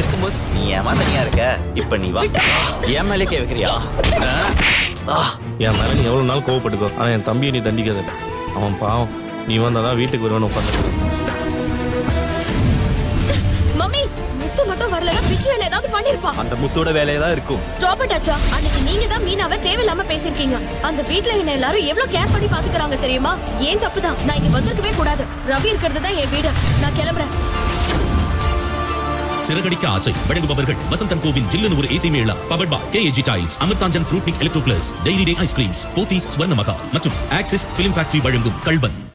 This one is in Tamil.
இருக்கும்போது நீ ஏமா தனியா இருக்க இப்ப நீ வா என் மேலே கே வைக்கிறியா ஆ, என் மேல நீ எவ்வளவு நாள் கோவப்பட்டுக்கோ ஆனா என் தம்பியை நீ தண்டிக்காத அவன் பாவம் நீ வந்தாதான் வீட்டுக்கு வருவான்னு உட்காந்து மம்மி முத்து மட்டும் வரலன்னா பிச்சு என்ன ஏதாவது பண்ணிருப்பா அந்த முத்தோட வேலையை தான் இருக்கும் ஸ்டாப் இட் அச்சா அன்னைக்கு நீங்க தான் மீனாவை தேவையில்லாம பேசிருக்கீங்க அந்த வீட்ல என்ன எல்லாரும் எவ்வளவு கேர் பண்ணி பாத்துக்கறாங்க தெரியுமா ஏன் தப்பு தான் நான் இங்க வந்திருக்கவே கூடாது ரவி இருக்கிறது தான் என் வீடு நான் கிளம்புறேன் சிறகடிக்க ஆசை வழங்குபவர்கள் வசந்தன் கோவின் ஜில்லுன்னு ஒரு AC mela powered by KAG tiles Amrutanjan fruit மிக் electro plus daily day ice creams Pothys Swarna Maha மற்றும் ஆக்சிஸ் பிலிம் ஃபேக்டரி வழங்கும் கல்வன்